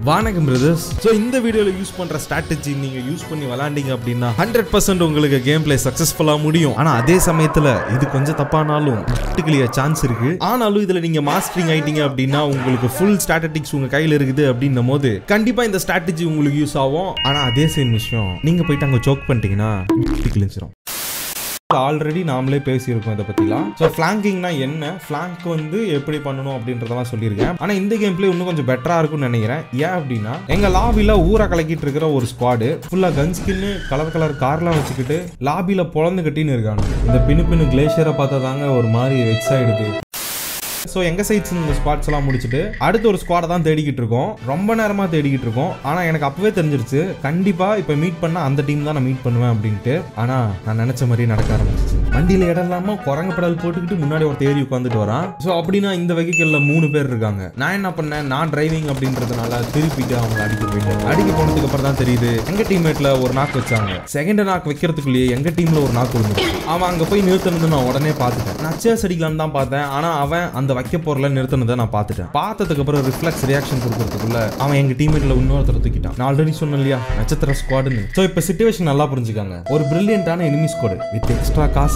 வணக்கம் brothers so இந்த வீடியோவில் யூஸ் பண்ற ஸ்ட்ராட்டஜி நீங்க யூஸ் பண்ணி விளாண்டீங்க அப்படின்னா ஹண்ட்ரட் பர்சன்ட் உங்களுக்கு கேம் பிளே சக்சஸ்ஃபுல்லா முடியும் ஆனா அதே சமயத்துல இது கொஞ்சம் தப்பானாலும் கிளியர் சான்ஸ் இருக்கு ஆனாலும் இதுல நீங்க மாஸ்டரிங் ஆயிட்டீங்க அப்படின்னா உங்களுக்கு ஃபுல் ஸ்ட்ராட்டஜிக்ஸ் உங்க கையில இருக்குது அப்படின்னும் போது கண்டிப்பா இந்த ஸ்ட்ராட்டஜி உங்களுக்கு யூஸ் ஆகும் ஆனா அதே சேம் விஷயம் நீங்க போயிட்டு அங்க சோக் பண்ணிட்டீங்கன்னா கிழிச்சிரும் ஆல்ரெடி நாமளே பேசியிருக்கோம் இதை பற்றிலாம் ஸோ ஃப்ளாங்கிங்னா என்ன ஃப்ளாங்க் வந்து எப்படி பண்ணணும் அப்படின்றதெல்லாம் சொல்லியிருக்கேன் ஆனால் இந்த கேம் பிளே இன்னும் கொஞ்சம் பெட்டராக இருக்கும்னு நினைக்கிறேன் ஏன் அப்படின்னா எங்கள் லாபியில் ஊரை கலக்கிட்டு இருக்கிற ஒரு ஸ்குவாடு ஃபுல்லாக கன் ஸ்கின்னு கலர் கலர் கார்லாம் வச்சுக்கிட்டு லாபியில் பொழந்து கட்டின்னு இருக்காங்க இந்த பின்னு பின்னு கிளேஷியரை பார்த்தா தாங்க ஒரு மாதிரி வெக்ஸ் ஆயிடுது ஸோ எங்க சைட்ஸ் இந்த ஸ்குவாட்ஸ் எல்லாம் முடிச்சுட்டு அடுத்து ஒரு ஸ்குவாடை தான் தேடிக்கிட்டு இருக்கோம் ரொம்ப நேரமா தேடிக்கிட்டு இருக்கோம் ஆனா எனக்கு அப்பவே தெரிஞ்சிருச்சு கண்டிப்பா இப்போ மீட் பண்ண அந்த டீம் தான் நான் மீட் பண்ணுவேன் அப்படின்ட்டு ஆனா நான் நினைச்ச மாதிரி நடக்க ஆரம்பிச்சிச்சு வண்டியில இடம் இல்லாம குரங்கு பெடல் போட்டுக்கிட்டு முன்னாடி ஒரு தேடி உட்காந்துட்டு வரான் ஸோ அப்படின்னா இந்த வெஹிக்கிள்ல மூணு பேர் இருக்காங்க நான் என்ன பண்ணேன் நான் டிரைவிங் அப்படின்றதுனால திருப்பிட்டு அவங்க அடிக்க போயிட்டேன் அடிக்க போனதுக்கு அப்புறம் தான் தெரியுது எங்க டீம்மேட்ல ஒரு நாக்கு வச்சாங்க செகண்ட் நாக் வைக்கிறதுக்குள்ளேயே எங்க டீம்ல ஒரு நாக்கு விழுந்துருச்சு அவன் அங்க போய் நிறுத்தினது நான் உடனே பார்த்துட்டேன் நான் சேஸ் அடிக்கலான்னு தான் பார்த்தேன் ஆனா அவன் அந்த வைக்க போறல நிறுத்தினதை நான் பார்த்துட்டேன் பார்த்ததுக்கு அப்புறம் ரிஃப்ளெக்ஸ் ரியாக்ஷன் கொடுக்கறதுக்குள்ள அவன் எங்க டீம்மேட்ல இன்னொருத்தர் தூக்கிட்டான் நான் ஆல்ரெடி சொன்னேன் இல்லையா நட்சத்திர ஸ்குவாடுன்னு ஸோ இப்போ சுச்சுவேஷன் நல்லா புரிஞ்சுக்காங்க ஒரு பிரில்லியன்டான எனிமி ஸ்குவாடு வித் எக்ஸ்ட்ரா காசு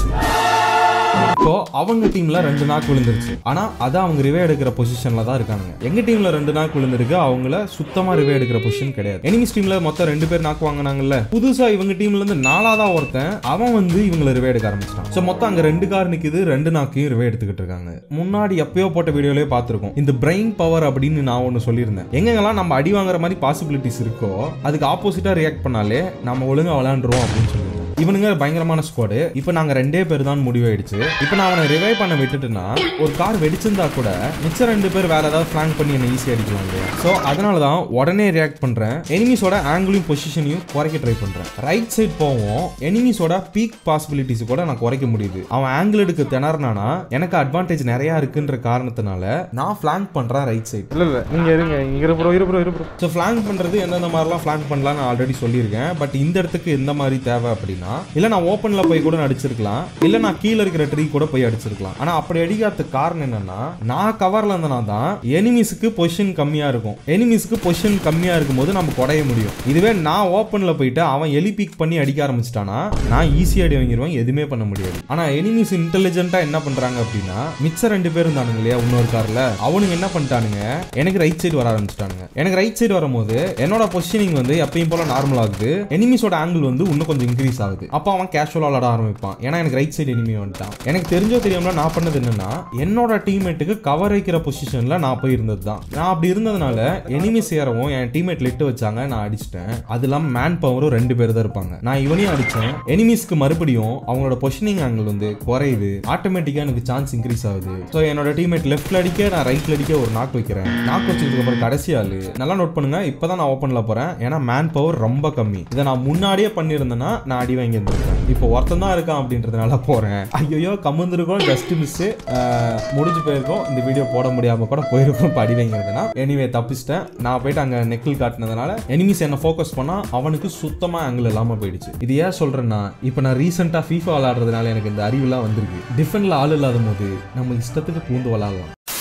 இப்போ அவங்க டீம்ல ரெண்டு நாக்கு விழுந்துருச்சு ஆனா அது அவங்க ரிவே எடுக்கிற பொசிஷன்ல தான் இருக்காங்க எங்க டீம்ல ரெண்டு நாக்கு விழுந்திருக்கு அவங்கள சுத்தமா ரிவே எடுக்கிற பொசிஷன் கிடையாது எனிமிஸ் டீம்ல மொத்தம் ரெண்டு பேர் நாக்கு வாங்கினாங்கல்ல புதுசா இவங்க டீம்ல இருந்து நாலாவதா ஒருத்தன் அவன் வந்து இவங்கள ரிவே எடுக்க ஆரம்பிச்சிட்டான் சோ மொத்தம் அங்க ரெண்டு கார் நிக்குது ரெண்டு நாக்கையும் ரிவே எடுத்துக்கிட்டு இருக்காங்க முன்னாடி எப்பயோ போட்ட வீடியோலயே பார்த்திருக்கோம் இந்த பிரெயின் பவர் அப்படின்னு நான் ஒன்னு சொல்லியிருந்தேன் எங்கெங்கெல்லாம் நம்ம அடி வாங்குற மாதிரி பாசிபிலிட்டிஸ் இருக்கோ அதுக்கு ஆப்போசிட்டா ரியாக்ட் பண்ணாலே நம்ம ஒழுங்கா விளையாண்டுருவோம் அப்படின்னு சொல்லியிருந்தேன் இவனுங்க பயங்கரமான ஸ்குவாடு இப்போ நாங்க ரெண்டே பேர் தான் முடிவாயிடுச்சு இப்போ நான் அவனை ரிவைவ் பண்ண விட்டுட்டுனா ஒரு கார் வெடிச்சிருந்தா கூட மிச்சம் ரெண்டு பேர் வேற ஏதாவது ஃபிளாங்க் பண்ணி என்ன ஈஸியா அடிக்கலாம் இல்லையா ஸோ அதனால தான் உடனே ரியாக்ட் பண்றேன் எனிமிஸோட ஆங்கிளையும் பொசிஷனையும் குறைக்க ட்ரை பண்றேன் ரைட் சைட் போவோம் எனிமிஸோட பீக் பாசிபிலிட்டிஸ் கூட நான் குறைக்க முடியுது அவன் ஆங்கிள் எடுக்க திணறினானா எனக்கு அட்வான்டேஜ் நிறைய இருக்குன்ற காரணத்தினால நான் ஃபிளாங்க் பண்றேன் ரைட் சைட் இல்ல இல்ல நீங்க இருங்க இங்க இரு ப்ரோ இரு ப்ரோ இரு ப்ரோ ஸோ ஃபிளாங்க் பண்ணுறது எந்தெந்த மாதிரிலாம் ஃபிளாங்க் பண்ணலாம் நான் ஆல்ரெடி சொல்லியிருக்கேன் பட் இந்த இடத்துக்கு எந்த மாதிரி தேவை அப்படின்னா இல்லை நான் ஓப்பனில் போய் கூட அடிச்சிருக்கலாம் இல்லை நான் கீழே இருக்கிற ட்ரீ கூட போய் அடிச்சிருக்கலாம் ஆனால் அப்படி அடிக்காததுக்கு காரணம் என்னன்னா நான் கவரில் இருந்தனா தான் எனிமிஸுக்கு பொசிஷன் கம்மியாக இருக்கும் எனிமிஸுக்கு பொசிஷன் கம்மியாக இருக்கும்போது நம்ம குறைய முடியும் இதுவே நான் ஓப்பனில் போயிட்டு அவன் எலி பிக் பண்ணி அடிக்க ஆரம்பிச்சிட்டானா நான் ஈஸியாக அடி வாங்கிடுவேன் எதுவுமே பண்ண முடியாது ஆனால் எனிமிஸ் இன்டெலிஜென்ட்டாக என்ன பண்ணுறாங்க அப்படின்னா மிச்சம் ரெண்டு பேர் இருந்தானுங்க இல்லையா இன்னொரு காரில் அவனுங்க என்ன பண்ணிட்டானுங்க எனக்கு ரைட் சைடு வர ஆரம்பிச்சிட்டானுங்க எனக்கு ரைட் சைடு வரும்போது என்னோட பொசிஷனிங் வந்து எப்பயும் போல நார்மல் ஆகுது எனிமிஸோட ஆங்கிள் வந்து இன்னும் கொஞ்சம் இன்க்ரீஸ் ஆகுது அப்போ அவன் கேஷுவலாக விளாட ஆரம்பிப்பான் ஏன்னா எனக்கு ரைட் சைடு எனிமி வந்துட்டான் எனக்கு தெரிஞ்சோ தெரியாமல நான் பண்ணது என்னன்னா என்னோட டீம்மேட்டுக்கு கவர் வைக்கிற பொசிஷன்ல நான் போய் இருந்தது தான் நான் அப்படி இருந்ததுனால எனிமி சேரவும் என் டீம்மேட் லிட்டு வச்சாங்க நான் அடிச்சிட்டேன் அது இல்லாமல் மேன் பவரும் ரெண்டு பேர் தான் இருப்பாங்க நான் இவனையும் அடிச்சேன் எனிமிஸ்க்கு மறுபடியும் அவங்களோட பொசிஷனிங் ஆங்கிள் வந்து குறையுது ஆட்டோமேட்டிக்கா எனக்கு சான்ஸ் இன்க்ரீஸ் ஆகுது ஸோ என்னோட டீம்மேட் லெஃப்ட்ல அடிக்க நான் ரைட்ல அடிக்க ஒரு நாக் வைக்கிறேன் நாக் வச்சதுக்கு அப்புறம் கடைசி ஆளு நல்லா நோட் பண்ணுங்க இப்பதான் நான் ஓப்பன்ல போறேன் ஏன்னா மேன் பவர் ரொம்ப கம்மி இதை நான் முன்னாடியே பண்ணியிருந்தேன்னா நான் அடி வாங்கி இருந்திருக்கேன் இப்போ ஒருத்தன் தான் இருக்கான் அப்படின்றதுனால போறேன் ஐயோ கம்மிருந்திருக்கோம் ஜஸ்ட் மிஸ் முடிஞ்சு போயிருக்கோம் இந்த வீடியோ போட முடியாம கூட போயிருக்கோம் இப்போ அடி வாங்கியிருந்தேன்னா எனிவே தப்பிச்சிட்டேன் நான் போயிட்டு அங்க நெக்கில் காட்டினதுனால எனிமிஸ் என்ன ஃபோக்கஸ் பண்ணா அவனுக்கு சுத்தமா ஆங்கிள் இல்லாம போயிடுச்சு இது ஏன் சொல்றேன்னா இப்போ நான் ரீசெண்டா ஃபீஃபா விளையாடுறதுனால எனக்கு இந்த அறிவுலாம் வந்திருக்கு டிஃபெண்ட்ல ஆள் இல்லாத போது நம்ம இஷ்டத்துக்கு பூந்து விளாடலாம்